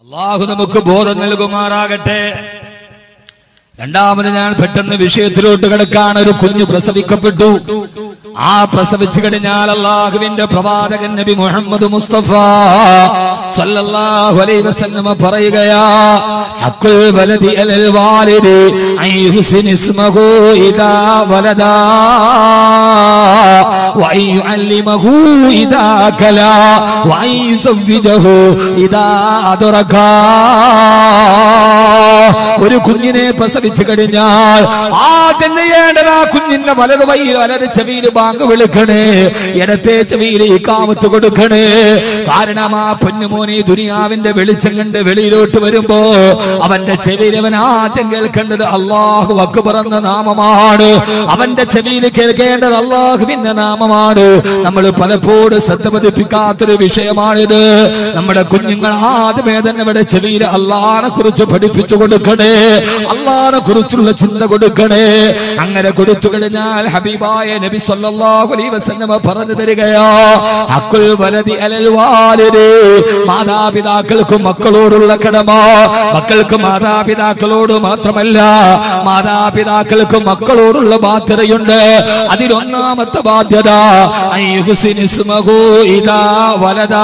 അള്ളാഹു നമുക്ക് ബോധം നൽകുമാറാകട്ടെ രണ്ടാമത് ഞാൻ പെട്ടെന്ന് വിഷയത്തിലോട്ട് കിടക്കാൻ ഒരു കുഞ്ഞു പ്രസവിക്കപ്പെട്ടു ആ പ്രസവിച്ചു കഴിഞ്ഞാൽ അള്ളാഹുവിന്റെ പ്രവാചകൻ നബി മുഹമ്മദ് മുസ്തഫ സല്ലല്ലാഹു അലൈഹി വസല്ലമ പറയുകയാ ഹഖുൽ വലദി അലൽ വാലിദി അൻ യുഹ്സിന ഇസ്മഹു ഇദാ വലദാ വഅൻ യുഅല്ലിമഹു ഇദാ കലാ വഅൻ യുസവ്വിജഹു ഇദാ അദ്റകാ ഒരു കുഞ്ഞിനെ പ്രസവിച്ചു കഴിഞ്ഞാൽ ആദ്യം ചെയ്യേണ്ടത് ആ കുഞ്ഞിന്റെ വലത് വൈയിൽ വലത് ചെവിയിൽ ബാങ്ക് വിളിക്കണേ ഇടത്തെ ചെവിയിൽ ഈ കാമത്ത് കൊടുക്കണേ കാരണം ആ പൊന്നുമോനെ ദുനിയാവിന്റെ വെളിച്ചം കണ്ട് വെളിയിലോട്ട് വരുമ്പോ അവന്റെ ചെവിയിൽ അവൻ ആദ്യം കേൾക്കേണ്ടത് അള്ളാഹു അക്ബർ എന്ന നാമമാണ് അവന്റെ ചെവിയിൽ കേൾക്കേണ്ടത് അള്ളാഹുവിന്റെ നാമമാണ് നമ്മൾ പലപ്പോഴും ശ്രദ്ധ പതിപ്പിക്കാത്തൊരു വിഷയമാണിത് നമ്മുടെ കുഞ്ഞുങ്ങൾ ആദ്യമേ തന്നെ ഇവിടെ ചെവിയിൽ അള്ളാഹിനെ കുറിച്ച് പഠിപ്പിച്ചു കൊടുക്കണേ അള്ളാഹിനെ കുറിച്ചുള്ള ചിന്ത കൊടുക്കണേ അങ്ങനെ കൊടുത്തു കഴിഞ്ഞാൽ ഹബീബായ നബി സല്ലല്ലാഹു അലൈഹി വസല്ലമ പറഞ്ഞു തരികയോ അക്കുൽ വലതി അലൽ വാലിദി മാതാപിതാക്കൾക്ക് മക്കളോടുള്ള കടമ മക്കൾക്ക് മാതാപിതാക്കളോട് മാത്രമല്ല മാതാപിതാക്കൾക്ക് മക്കളോടുള്ള ബാധ്യതയുണ്ട് അതിലൊന്നാമത്തെ ബാധ്യത അൻ യുഹ്സിന ഇസ്മഹു ഇദാ വലദാ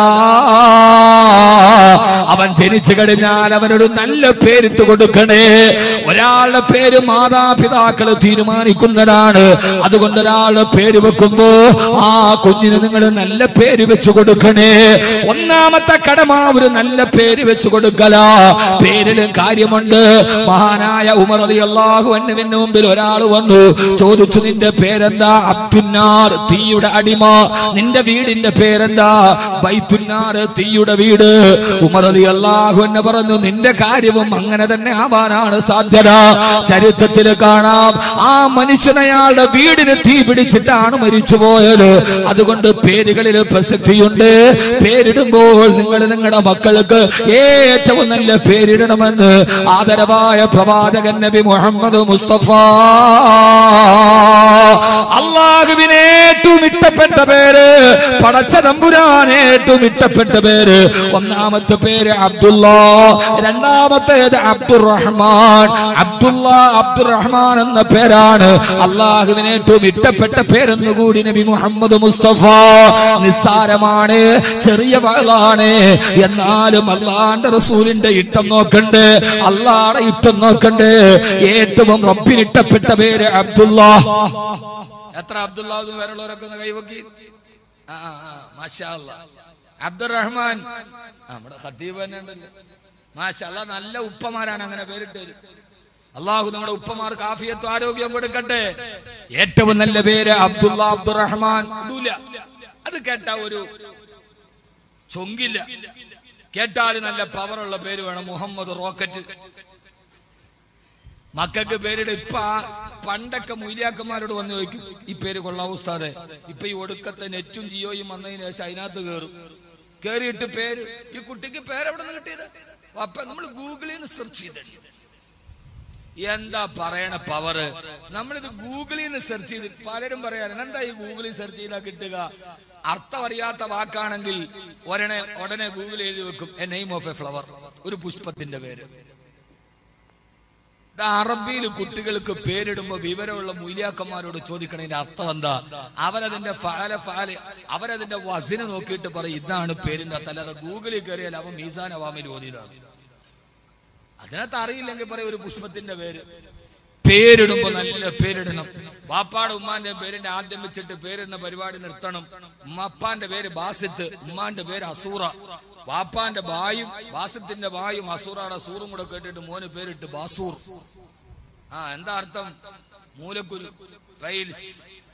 അവൻ ജനിച്ചു കഴിഞ്ഞാൽ അവനൊരു നല്ല പേരിട്ട് കൊടുക്കണേ ഒരാളുടെ പേര് മാതാപിതാക്കൾ തീരുമാനിക്കുന്നതാണ് അതുകൊണ്ട് ഒരാളുടെ പേര് വെക്കുമ്പോ ആ കുഞ്ഞിന് നിങ്ങൾ നല്ല പേര് വെച്ചു കൊടുക്കണേ ഒന്നാമത്തെ കടമ ഒരു നല്ല പേര് വെച്ചു കൊടുക്കല പേരിലും കാര്യമുണ്ട് മഹാനായ ഉമർ അലി അള്ളാഹു അന്നുവിന് മുമ്പിൽ ഒരാൾ വന്നു ചോദിച്ചു നിന്റെ പേരെന്താ അബ്ദുന്നാർ തീയുടെ അടിമ നിന്റെ വീടിന്റെ പേരെന്താ ബൈത്തുന്നാർ തീയുടെ വീട് ഉമർ അലി അള്ളാഹു എന്ന് പറഞ്ഞു നിന്റെ കാര്യവും അങ്ങനെ തന്നെ ആവാനാണ് സാധ്യത ചരിത്രത്തിൽ കാണാം ആ മനുഷ്യനയാളുടെ വീടിന് തീ പിടിച്ചിട്ടാണ് മരിച്ചുപോയത് അതുകൊണ്ട് പേരുകളിൽ പ്രസക്തിയുണ്ട് പേരിടുമ്പോൾ നിങ്ങൾ നിങ്ങളുടെ മക്കൾക്ക് ഏറ്റവും നല്ല പേരിടണമെന്ന് ആദരവായ പ്രവാചകൻ നബി മുഹമ്മദ് മുസ്തഫ അള്ളാഹുവിന് ഏറ്റവും ഇഷ്ടപ്പെട്ട പേര് പടച്ച തമ്പുരാൻ ഏറ്റവും ഇഷ്ടപ്പെട്ട പേര് ഒന്നാമത്തെ പേര് അബ്ദുള്ള രണ്ടാമത്തേത് അബ്ദുറഹ്മാൻ അബ്ദുള്ള അബ്ദുറഹ്മാൻ എന്ന പേരാണ് അള്ളാഹുവിന് ഏറ്റവും ഇഷ്ടപ്പെട്ട പേരെന്ന് കൂടി നബി മുഹമ്മദ് മുസ്തഫ നിസ്സാരമാണ് ചെറിയ വകളാണ് എന്നാലും അള്ളാന്റെ റസൂലിന്റെ ഇഷ്ടം നോക്കണ്ട് അള്ളാടെ ഇഷ്ടം നോക്കണ്ട് ഏറ്റവും റബ്ബിന് ഇഷ്ടപ്പെട്ട പേര് അബ്ദുള്ള എത്ര അബ്ദുള്ള വരളവരൊക്കെ ഒന്ന് കൈവക്കി ആ ആ, ആ, മാഷാ അല്ലാ. അബ്ദുറഹ്മാൻ ആ, നമ്മുടെ ഖത്തീബ് തന്നെ ഉണ്ടല്ലോ മാഷാ അല്ലാ, നല്ല ഉപ്പമാരാണ് അങ്ങനെ പേരിട്ടത് അള്ളാഹു നമ്മുടെ ഉപ്പമാർക്ക് ആഫിയത്തും ആരോഗ്യം കൊടുക്കട്ടെ ഏറ്റവും നല്ല പേര് അബ്ദുള്ള അബ്ദുറഹ്മാൻ ഇടൂല. അത് കേട്ട ഒരു ചൊങ്കില്ല കേട്ടാൽ നല്ല പവറുള്ള പേര് വേണം മുഹമ്മദ് റോക്കറ്റ് മക്കൾക്ക് പേരിട് ഇപ്പൊ ആ പണ്ടൊക്കെ മൊയ്ലിയാക്കന്മാരോട് വന്ന് ചോദിക്കും ഈ പേര് കൊള്ളാം ഉസ്താദെ ഇപ്പൊ ഈ ഒടുക്കത്തെ നെറ്റും ജിയോയും വന്നതിന് ശേഷം അതിനകത്ത് കയറും കേറിയിട്ട് പേര് ഈ കുട്ടിക്ക് പേരെവിടെ നിന്ന് കിട്ടിയത് അപ്പൊ നമ്മൾ ഗൂഗിളിൽ നിന്ന് സെർച്ച് ചെയ്ത് എന്താ പറയണ പവറ് നമ്മളിത് ഗൂഗിളിൽ നിന്ന് സെർച്ച് ചെയ്ത് പലരും പറയാറുണ്ട് എന്താ ഈ ഗൂഗിളിൽ സെർച്ച് ചെയ്താൽ കിട്ടുക അർത്ഥം അറിയാത്ത വാക്കാണെങ്കിൽ ഉടനെ ഉടനെ ഗൂഗിൾ എഴുതി വെക്കും a name of a flower ഒരു പുഷ്പത്തിന്റെ പേര് ഇത് അറബിയിൽ കുട്ടികൾക്ക് പേരിടുമ്പോ വിവരമുള്ള മൂല്യാക്കന്മാരോട് ചോദിക്കണതിന്റെ അർത്ഥം എന്താ അവരതിന്റെ ഫാല ഫാല് അവരതിന്റെ വസിന് നോക്കിയിട്ട് പറയും ഇതാണ് പേരിന്റെ അർത്ഥം അല്ലാതെ ഗൂഗിളിൽ കയറിയാൽ അവൻ മീസാൻ അവാമിൽ ഓതിയതാണ് അതിനകത്ത് അറിയില്ലെങ്കിൽ പറയും ഒരു പുഷ്പത്തിന്റെ പേര് പേരിടുമ്പോ നല്ല പേരിടണം വാപ്പാടെ ഉമ്മാന്റെ പേരിന്റെ ആദ്യം വെച്ചിട്ട് പേരിടുന്ന പരിപാടി നിർത്തണം ഉമ്മപ്പാന്റെ പേര് ബാസിത്ത് ഉമ്മാന്റെ പേര് അസൂറ വാപ്പാന്റെ ബായും ബാസിത്തിന്റെ ബായും അസൂറാടെ സൂറും കൂടെ കേട്ടിട്ട് മോന് പേരിട്ട് ബാസൂർ ആ എന്താ അർത്ഥം മൂലക്കുരു പൈൽസ്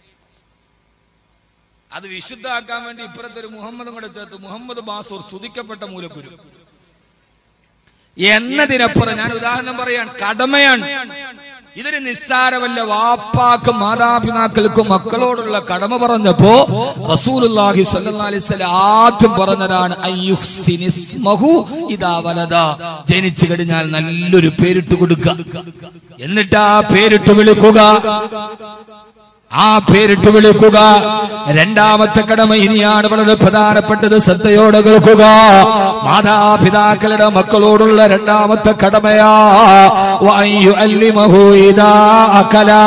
അത് വിശുദ്ധാക്കാൻ വേണ്ടി ഇപ്പുറത്തെ ഒരു മുഹമ്മദും കൂടെ ചേർത്ത് മുഹമ്മദ് ബാസൂർ സ്തുതിക്കപ്പെട്ട മൂലക്കുരു എന്നതിനപ്പുറം ഞാൻ ഉദാഹരണം പറയാൻ കടമയാണ് ഇതൊരു നിസ്സാരമല്ല വാപ്പാക്കും മാതാപിതാക്കൾക്കും മക്കളോടുള്ള കടമ പറഞ്ഞപ്പോ റസൂലുള്ളാഹി സ്വല്ലല്ലാഹി അലൈഹി വസല്ലം ആദ്യം പറഞ്ഞതാണ് അയ്യുഹ്സിനിസ്മഹു ഇദാ വലദ ജനിച്ചു കഴിഞ്ഞാൽ നല്ലൊരു പേരിട്ട് കൊടുക്കുക എന്നിട്ട് ആ പേരിട്ട് വിളിക്കുക ആ പേരിട്ട് വിളിക്കുക രണ്ടാമത്തെ കടമ ഇനിയാണ് വളരെ പ്രധാനപ്പെട്ടത് ശ്രദ്ധയോടെ കേൾക്കുക മാതാപിതാക്കളുടെ മക്കളോടുള്ള രണ്ടാമത്തെ കടമയാ വയ്യു അല്ലിമഹു ഇതാ അകലാ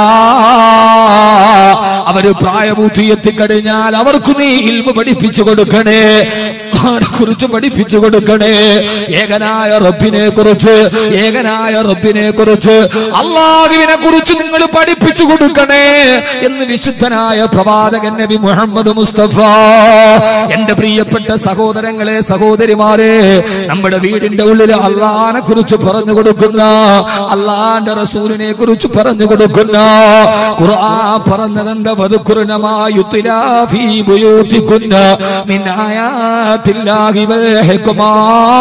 അവര് പ്രായപൂർത്തി എത്തിക്കഴിഞ്ഞാൽ അവർക്ക് നീ ഇൽമ പഠിപ്പിച്ചു കൊടുക്കണേ കുറിച്ച് പഠിപ്പിച്ചു കൊടുക്കണേ ഏകനായ റബ്ബിനെ കുറിച്ച് ഏകനായ റബ്ബിനെ കുറിച്ച് അള്ളാഹുവിനെ കുറിച്ച് നിങ്ങൾ പഠിപ്പിച്ചു കൊടുക്കണേ എന്ന് വിശുദ്ധനായ പ്രവാചകൻ നബി മുഹമ്മദ് മുസ്തഫ എന്റെ പ്രിയപ്പെട്ട സഹോദരങ്ങളെ സഹോദരിമാരെ നമ്മുടെ വീടിന്റെ ഉള്ളിൽ അള്ളാഹിനെ കുറിച്ച് പറഞ്ഞു കൊടുക്കുന്ന അള്ളാന്റെ റസൂലിനെ കുറിച്ച് പറഞ്ഞു കൊടുക്കുന്ന ഖുർആൻ പറഞ്ഞതെന്താ വധുക്കുറിനമായുത്തിലാ ഫീ ബുയൂത്തിക്കുന്ന മിൻ ആയാത്തില്ലാഹി വൽ ഹിക്മാ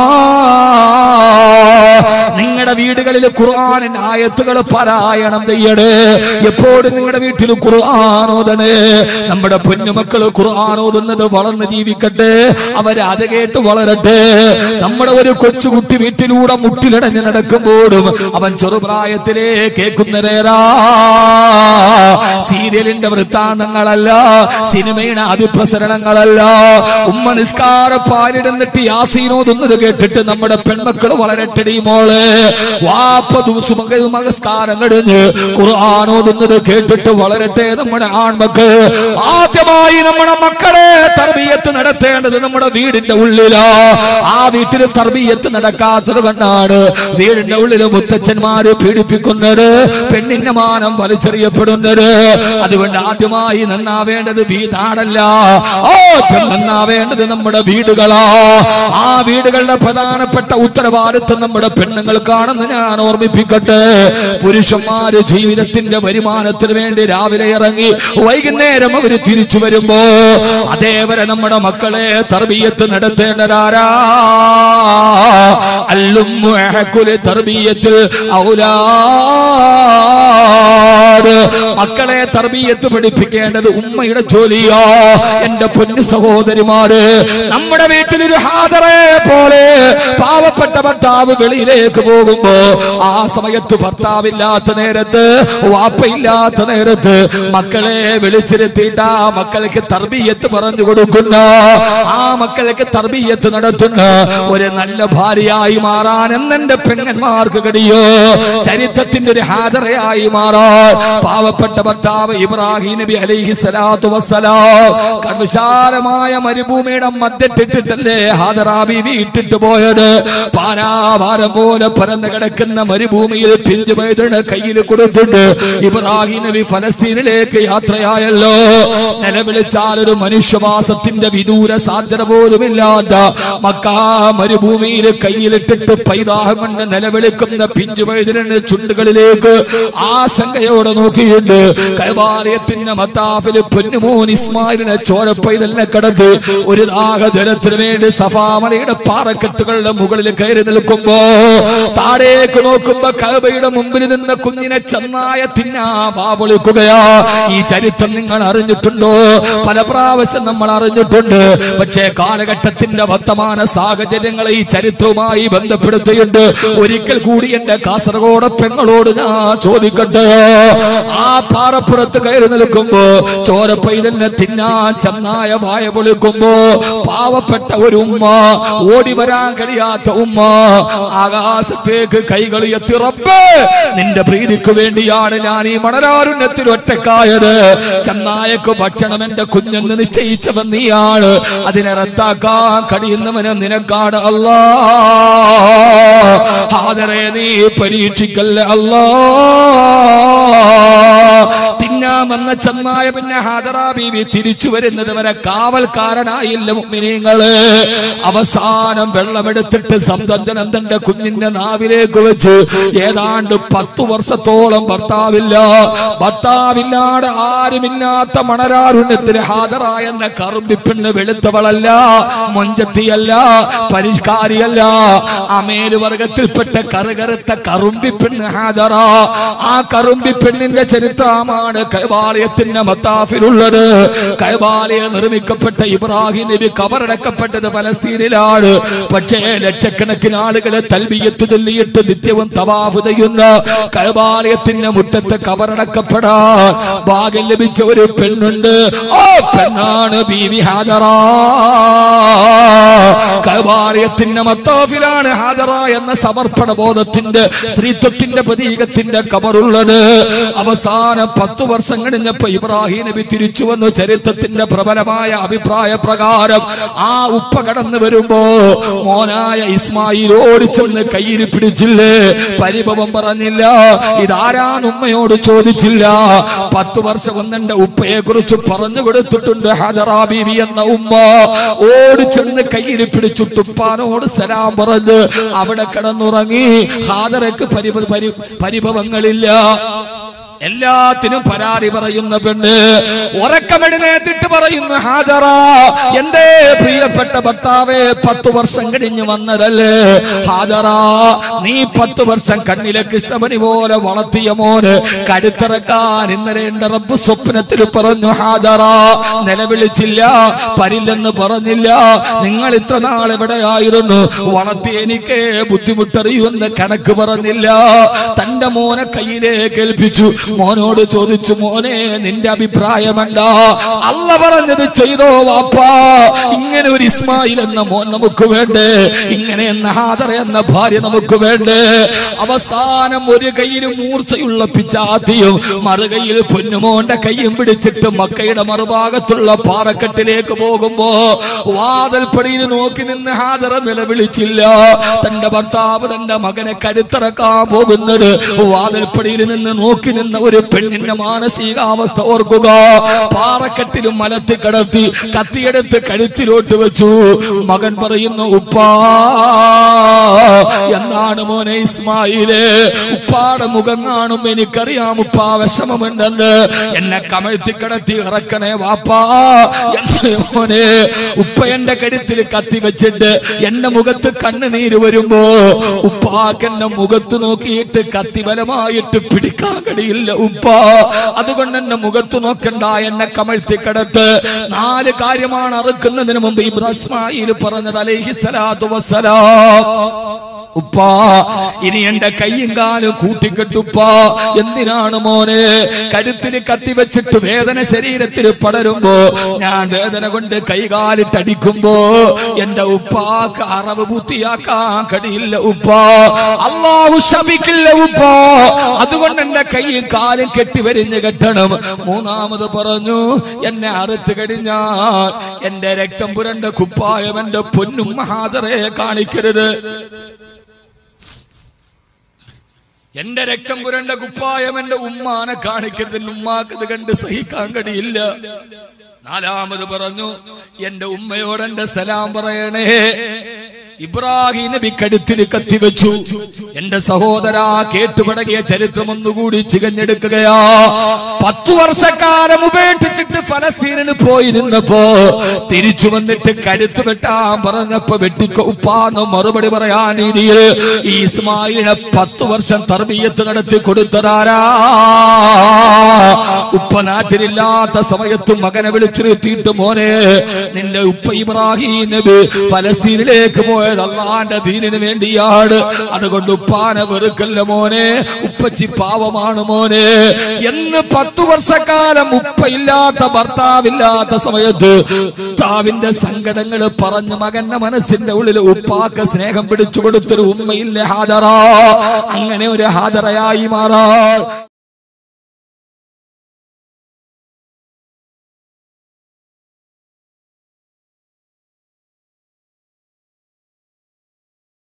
നിങ്ങളുടെ വീടുകളിൽ ഖുർആനിന്റെ ആയത്തുകൾ പാരായണം ചെയ്യണേ എപ്പോഴും നിങ്ങളുടെ വീട്ടിൽ ഖുർആൻ ഓതണേ നമ്മുടെ പൊന്നുമക്കൾ ഖുർആൻ ഓതുന്നത് വളർന്ന് ജീവിക്കട്ടെ അവര് അത് കേട്ട് വളരട്ടെ നമ്മുടെ ഒരു കൊച്ചുകുട്ടി വീട്ടിലൂടെ മുട്ടിലടഞ്ഞ് നടക്കുമ്പോഴും അവൻ ചെറുപ്രായത്തിലേ കേൾക്കുന്നതേരാ സീരിയലിന്റെ വൃത്താന്തങ്ങളല്ല സിനിമയുടെ അതിപ്രസരണങ്ങളല്ല ഉമ്മ നിസ്കാര പാലിടുന്നിട്ട് യാസീനോതുന്നത് കേട്ടിട്ട് നമ്മുടെ പെൺമക്കൾ വളരട്ടെടി മോള് വാപ്പ ദിവസം നമസ്കാരം കഴിഞ്ഞ് ഖുർആാനോതുന്നത് കേട്ടിട്ട് വളരട്ടെ നമ്മുടെ ആൺമക്കൾ ആദ്യമായി നമ്മുടെ മക്കളെ തർബീയത്ത് നടത്തേണ്ടത് നമ്മുടെ വീടിന്റെ ഉള്ളിലാ ആ വീട്ടിൽ തർബീയത്ത് നടക്കാത്തത് കൊണ്ടാണ് വീടിന്റെ ഉള്ളിൽ മുത്തച്ഛന്മാര് പീഡിപ്പിക്കുന്നത് പെണ്ണിന്റെ മാനം വലിച്ചെറിയപ്പെടുന്നത് അതുകൊണ്ട് ആദ്യമായി നന്നാവേണ്ടത് വീടാടല്ല ആദ്യം നന്നാവേണ്ടത് നമ്മുടെ വീടുകളാ ആ വീടുകളുടെ പ്രധാനപ്പെട്ട ഉത്തരവാദിത്വം നമ്മുടെ പെണ്ണുങ്ങൾക്കാണെന്ന് ഞാൻ ഓർമ്മിപ്പിക്കട്ടെ പുരുഷന്മാര് ജീവിതത്തിന്റെ വരുമാനത്തിന് വേണ്ടി രാവിലെ ഇറങ്ങി വൈകുന്നേരം അവര് തിരിച്ചു വരുമ്പോ അതേവരെ നമ്മുടെ മക്കളെ തർബീയത്ത് നടത്തേണ്ടതാരാ അല്ലും തർബീയത്തിൽ ഔലാദ് മക്കളെ തർബീയത്ത് പഠിപ്പിക്കേണ്ടത് ഉമ്മയുടെ ജോലിയോ എന്റെ പൊന്നു സഹോദരിമാര് നമ്മുടെ വീട്ടിലൊരു ഹാദറെ പോലെ പാവപ്പെട്ട ഭർത്താവ് വെളിയിലേക്ക് പോകുമ്പോ ആ സമയത്ത് ഭർത്താവില്ലാത്ത നേരത്ത് വാപ്പയില്ലാത്ത നേരത്ത് മക്കളെ വിളിച്ചിരുത്തിയിട്ട് ആ മക്കൾക്ക് തർബീയത്ത് പറഞ്ഞു കൊടുക്കുന്ന ആ മക്കൾക്ക് തർബീയത്ത് നടത്തുന്ന ഒരു നല്ല ഭാര്യയായി മാറാൻ എന്നെന്റെ പെങ്ങന്മാർക്ക് കഴിയോ ചരിത്രത്തിന്റെ ഒരു ഹാദറയായി മാറാൻ പാവപ്പെട്ട ഭർത്താവ് ഇബ്രാഹിം നബി അലൈഹി സ്വലാത്തു വസ്സലാം വിശാലമായ മരുഭൂമിയുടെ മധ്യത്തിട്ടിട്ടല്ലേ ഹാദറാബി വീട്ടിട്ട് പോയത് പാരാഭാരം പോലെ പരന്നു കിടക്കുന്ന മരുഭൂമിയിൽ പിഞ്ചു പൈതൃണ കയ്യിൽ കൊടുത്തിട്ട് ഇബ്രാഹിം നബി ഫലസ്തീനിലേക്ക് യാത്രയായല്ലോ നിലവിളിച്ചാൽ ഒരു മനുഷ്യവാസത്തിന്റെ വിദൂര സാധ്യത പോലുമില്ലാത്ത മക്കാ മരുഭൂമിയിൽ കയ്യിലിട്ടിട്ട് പൈതാഹം കൊണ്ട് നിലവിളിക്കുന്ന പിഞ്ചു പൈതൃണ ചുണ്ടുകളിലേക്ക് ആശങ്കയോടെ നോക്കിയിട്ട് കൈവാലയത്തിന്റെ മത്താഫില് പൊന്നുമോൻ ഇസ്മായിലിനെ ചോരപ്പൈതലിനെ കടന്ന് ഒരു ദാഹജലത്തിന് വേണ്ടി സഫാമലയുടെ പാറക്കെട്ടുകളുടെ മുകളിൽ കയറി നിൽക്കുമ്പോ താഴേക്ക് നോക്കുമ്പോ കഅബയുടെ മുമ്പിൽ നിന്ന് കുഞ്ഞിനെ ചെന്നായ തിന്നാ വാവൊളിക്കുകയാ ഈ ചരിത്രം നിങ്ങൾ അറിഞ്ഞിട്ടുണ്ടോ പല പ്രാവശ്യം നമ്മൾ അറിഞ്ഞിട്ടുണ്ട് പക്ഷേ കാലഘട്ടത്തിന്റെ വർത്തമാന സാഹചര്യങ്ങളെ ഈ ചരിത്രവുമായി ബന്ധപ്പെടുത്തിയുണ്ട് ഒരിക്കൽ കൂടി എന്റെ കാസർഗോഡ് പെങ്ങളോട് ഞാൻ ചോദിക്കട്ടെ ആ പാറപ്പുറത്ത് കയറി നിൽക്കുമ്പോ ചോരപ്പൈതലിനെ തിന്നാൻ ചെന്നായ വായ പൊളിക്കുമ്പോ പാവപ്പെട്ട ഒരു ഉമ്മ ഓടി വരാൻ കഴിയാത്ത ഉമ്മ ആകാശത്തേക്ക് കൈകൾ എത്തി റബ്ബേ നിന്റെ പ്രീതിക്ക് വേണ്ടിയാണ് ഞാൻ ഈ മണരാരുണ്യത്തിൽ ഒറ്റക്കായത് ചെന്നായക്ക് ഭക്ഷണം എന്റെ കുഞ്ഞെന്ന് നിശ്ചയിച്ചവൻ നീയാണ് അതിനെ റദ്ദാക്കാൻ കഴിയുന്നവന് നിനക്കാണ് അല്ലാ ഹാദറെ നീ പരീക്ഷിക്കല്ല അല്ലാ തിന്നാമെന്ന ചെന്നായ പിന്നെ ഹാദറാ ബീവി തിരിച്ചു വരുന്നത് വരെ കാവൽക്കാരനായില്ല മുഅ്മിനീങ്ങള് അവസാനം വെള്ളമെടുത്തിട്ട് സംതന്തനം തന്റെ കുഞ്ഞിന്റെ നാവിലേക്ക് വെച്ച് ഏതാണ്ട് പത്തു വർഷത്തോളം ഭർത്താവില്ല ഭർത്താവില്ലാതെ ആരുമില്ലാത്ത മണരാരുണ്യത്തിന് ഹാദറായ എന്ന കറുമ്പിപ്പെണ്ണ് വെളുത്തവളല്ല മൊഞ്ചത്തിയല്ല പരിഷ്കാരിയല്ല അമേല് വർഗത്തിൽപ്പെട്ട കറുകറുത്ത കറുമ്പിപ്പെണ്ണ് ഹാദറ ആ കറുമ്പിപ്പെണ്ണിന്റെ ചരിത്രമാണ് കൈബാലയത്തിന്റെ മത്താഫിലുള്ളത് കൈബാലയം നിർമ്മിക്കപ്പെട്ട ഇബ്രാഹിം നബി കബറടക്കപ്പെട്ടത് ഫലസ്തീനിലാണ് പക്ഷേ ലക്ഷക്കണക്കിന് ആളുകളെ തൽബിയത്ത് ചൊല്ലിയിട്ട് നിത്യവും തവാഫ് ചെയ്യുന്ന കൈബാലയത്തിന്റെ മുറ്റത്ത് കബറടക്കപ്പെടാൻ ഭാഗ്യം ലഭിച്ച ഒരു പെണ്ണുണ്ട് ആ പെണ്ണാണ് ബീവി ഹാജറ കൈബാലയത്തിന്റെ മത്താഫിലാണ് ഹാജറ എന്ന സമർപ്പണ ബോധത്തിന്റെ സ്ത്രീത്വത്തിന്റെ പ്രതീകത്തിന്റെ കബറുള്ളത് അവസാനം പത്തു വർഷം കഴിഞ്ഞപ്പോ ഇബ്രാഹിം നബി തിരിച്ചു വന്നു ചരിത്രത്തിന്റെ പ്രബലമായ അഭിപ്രായ പ്രകാരം ആ ഉപ്പ കടന്നു വരുമ്പോ മോനായ ഇസ്മായിൽ ഓടിച്ചെന്ന് കയ്യിൽ പിടിച്ചില്ലേ പരിഭവം പറഞ്ഞില്ല ഇതാരാണ് ഉമ്മയോട് ചോദിച്ചില്ല പത്തു വർഷം ഒന്നെന്റെ ഉപ്പയെ കുറിച്ച് പറഞ്ഞു കൊടുത്തിട്ടുണ്ട് ഹജറാ ബീവി എന്ന ഉമ്മ ഓടിച്ചെന്ന് കയ്യിൽ പിടിച്ചിട്ട് ഉപ്പാനോട് സലാം പറഞ്ഞ് അവിടെ കിടന്നുറങ്ങി ഹാദറയ്ക്ക് പരിഭ പരി- പരിഭവങ്ങളില്ല എല്ലാത്തിനും പരാതി പറയുന്ന പെണ്ണ് ഉറക്കമെഴുന്നേറ്റിട്ട് പറയുന്നു ഹാജറ എന്തേ പ്രിയപ്പെട്ട ഭർത്താവേ പത്തു വർഷം കഴിഞ്ഞു വന്നതല്ലേ ഹാജറ നീ പത്തു വർഷം കണ്ണിലെ കൃഷ്ണമണി പോലെ വളർത്തിയ മോന് കടുത്തിറക്കാൻ ഇന്നലെ എന്റെ റബ്ബ് സ്വപ്നത്തിൽ പറഞ്ഞു ഹാജറ നിലവിളിച്ചില്ല പരില്ലെന്ന് പറഞ്ഞില്ല നിങ്ങൾ ഇത്ര നാൾ എവിടെയായിരുന്നു വളർത്തി എനിക്ക് ബുദ്ധിമുട്ടറിയുമെന്ന് കണക്ക് പറഞ്ഞില്ല തന്റെ മോനെ കയ്യിലേക്ക് ഏൽപ്പിച്ചു മോനോട് ചോദിച്ചു മോനെ നിന്റെ അഭിപ്രായം എന്താ അല്ല പറഞ്ഞത് ചെയ്തോ വാപ്പാ ഇങ്ങനെ ഒരു ഇസ്മായിൽ എന്ന മോൻ നമുക്ക് വേണ്ടേ ഇങ്ങനെ എന്ന ഹാദർ എന്ന ഭാര്യ നമുക്ക് വേണ്ടേ അവസാനം ഒരു കയ്യിൽ മൂർച്ചയുള്ള പിച്ചാത്തിയും മറുകയിൽ പൊന്നുമോന്റെ കയ്യും പിടിച്ചിട്ട് മക്കയുടെ മറുഭാഗത്തുള്ള പാറക്കെട്ടിലേക്ക് പോകുമ്പോ വാതൽപ്പടിയിൽ നോക്കി നിന്ന് ഹാദറ നിലവിളിച്ചില്ല തന്റെ ഭർത്താവ് തന്റെ മകനെ കരുത്തിറക്കാൻ പോകുന്നത് വാതിൽപ്പടിയിൽ നിന്ന് നോക്കി നിന്ന ഒരു പെണ്ണിന്റെ മാനസികാവസ്ഥ ഓർക്കുക പാറക്കെട്ടിലും മലത്തി കിടത്തി കത്തിയെടുത്ത് കഴുത്തിലോട്ട് വെച്ചു മകൻ പറയുന്നു ഉപ്പാ എന്താണ് മോനെ ഇസ്മായില് ഉപ്പാടെ മുഖം കാണും എനിക്കറിയാം ഉപ്പാ വിഷമമുണ്ടെന്ന് എന്നെ കമഴ്ത്തി കിടത്തി ഇറക്കണേ വാപ്പാ എന്ന് മോനെ ഉപ്പ എന്റെ കഴുത്തിൽ കത്തി വെച്ചിട്ട് എന്റെ മുഖത്ത് കണ്ണുനീര് വരുമ്പോ ഉപ്പാക്ക് എന്റെ മുഖത്ത് നോക്കിയിട്ട് കത്തി ബലമായിട്ട് പിടിക്കാൻ കഴിയില്ല ഉപ്പ അതുകൊണ്ട് എന്റെ മുഖത്ത് നോക്കണ്ട എന്നെ കമഴ്ത്തി കിടത്ത് നാല് കാര്യമാണ് അറുക്കുന്നതിന് മുമ്പ് ഇബ്രാഹിം പറഞ്ഞത് അലൈഹി സ്വലാത്തു വസ്സലാം ഉപ്പാ ഇനി എന്റെ കയ്യും കാലും കൂട്ടിക്കെട്ടുപ്പാ എന്തിനാണ് മോനെ കരുത്തിൽ കത്തി വെച്ചിട്ട് വേദന ശരീരത്തിൽ പടരുമ്പോ ഞാൻ വേദന കൊണ്ട് കൈകാലിട്ടടിക്കുമ്പോ എന്റെ ഉപ്പാക്ക് അറവ് പൂർത്തിയാക്കാൻ കഴിയില്ല ഉപ്പാ അള്ളാഹു ശമിക്കില്ല ഉപ്പാ അതുകൊണ്ട് എന്റെ കൈയും കാലും കെട്ടിവരിഞ്ഞ് കെട്ടണം മൂന്നാമത് പറഞ്ഞു എന്നെ അറുത്ത് കഴിഞ്ഞാൽ എന്റെ രക്തം പുരണ്ട കുപ്പായം എന്റെ പൊന്നും മഹാദറെ കാണിക്കരുത് എന്റെ രക്തം പുരണ്ട കുപ്പായം എന്റെ ഉമ്മാനെ കാണിക്കരുത് എന്റെ ഉമ്മാക്ക് ഇത് കണ്ട് സഹിക്കാൻ കഴിയില്ല നാലാമത് പറഞ്ഞു എന്റെ ഉമ്മയോട് എന്റെ സലാം പറയണേ ഇബ്രാഹിം നബി കടുത്തിൽ കത്തിവെച്ചു എന്റെ സഹോദര കേട്ടുപടകിയ ചരിത്രം ഒന്നുകൂടി ചികഞ്ഞെടുക്കുകയാ പത്തു വർഷക്കാലം ഉപേക്ഷിച്ചിട്ട് ഫലസ്തീനിന് പോയി നിന്നപ്പോ തിരിച്ചു വന്നിട്ട് കഴുത്ത് വെട്ടാൻ പറഞ്ഞപ്പോ വെട്ടിക്കോ ഉപ്പാന്ന് മറുപടി പറയാൻ രീതിയിൽ ഈ ഇസ്മായിലിനെ പത്തു വർഷം തർബീയത്ത് നടത്തി കൊടുത്തതാരാ ഉപ്പ നാട്ടിലില്ലാത്ത സമയത്തും മകനെ വിളിച്ചിരുത്തിയിട്ട് മോനെ നിന്റെ ഉപ്പ ഇബ്രാഹിം നബി ഫലസ്തീനിലേക്ക് പോയത് അള്ളാന്റെ ദീനിന് വേണ്ടിയാണ് അതുകൊണ്ട് ഉപ്പാനെ വെറുക്കല്ല മോനെ ഉപ്പച്ചി പാവമാണ് മോനെ എന്ന് പത്തു വർഷക്കാലം ഉപ്പയില്ലാത്ത ഭർത്താവില്ലാത്ത സമയത്ത് ഭർത്താവിന്റെ സങ്കടങ്ങൾ പറഞ്ഞ് മകന്റെ മനസ്സിന്റെ ഉള്ളിൽ ഉപ്പാക്ക് സ്നേഹം പിടിച്ചു കൊടുത്തൊരു ഉമ്മയില്ലേ ഹാജറ അങ്ങനെ ഒരു ഹാജറയായി മാറാ